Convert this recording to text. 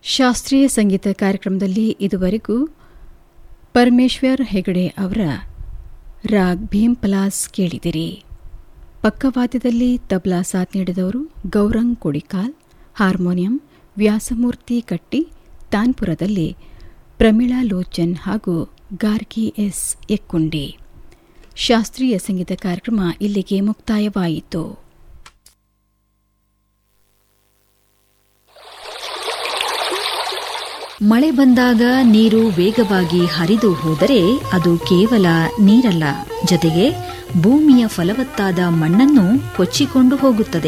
ಶಾಸ್ತ್ರೀಯ ಸಂಗೀತ ಕಾರ್ಯಕ್ರಮದಲ್ಲಿ ಇದುವರೆಗೂ ಪರಮೇಶ್ವರ್ ಹೆಗಡೆ ಅವರ ರಾಗ್ ಭೀಮ್ ಪಲಾಸ್ ಕೇಳಿದಿರಿ ಪಕ್ಕವಾದ್ಯದಲ್ಲಿ ತಬ್ಲಾ ಸಾಥ್ ನೀಡಿದವರು ಗೌರಂಗ್ ಕೊಡಿಕಾಲ್ ಹಾರ್ಮೋನಿಯಂ ವ್ಯಾಸಮೂರ್ತಿ ಕಟ್ಟಿ ತಾನ್ಪುರದಲ್ಲಿ ಪ್ರಮೀಳಾ ಲೋಚನ್ ಹಾಗೂ ಗಾರ್ಗಿ ಎಸ್ ಎಕ್ಕುಂಡಿ ಶಾಸ್ತ್ರೀಯ ಸಂಗೀತ ಕಾರ್ಯಕ್ರಮ ಇಲ್ಲಿಗೆ ಮುಕ್ತಾಯವಾಯಿತು ಮಳೆ ಬಂದಾಗ ನೀರು ವೇಗವಾಗಿ ಹರಿದು ಹೋದರೆ ಅದು ಕೇವಲ ನೀರಲ್ಲ ಜೊತೆಗೆ ಭೂಮಿಯ ಫಲವತ್ತಾದ ಮಣ್ಣನ್ನು ಕೊಚ್ಚಿಕೊಂಡು ಹೋಗುತ್ತದೆ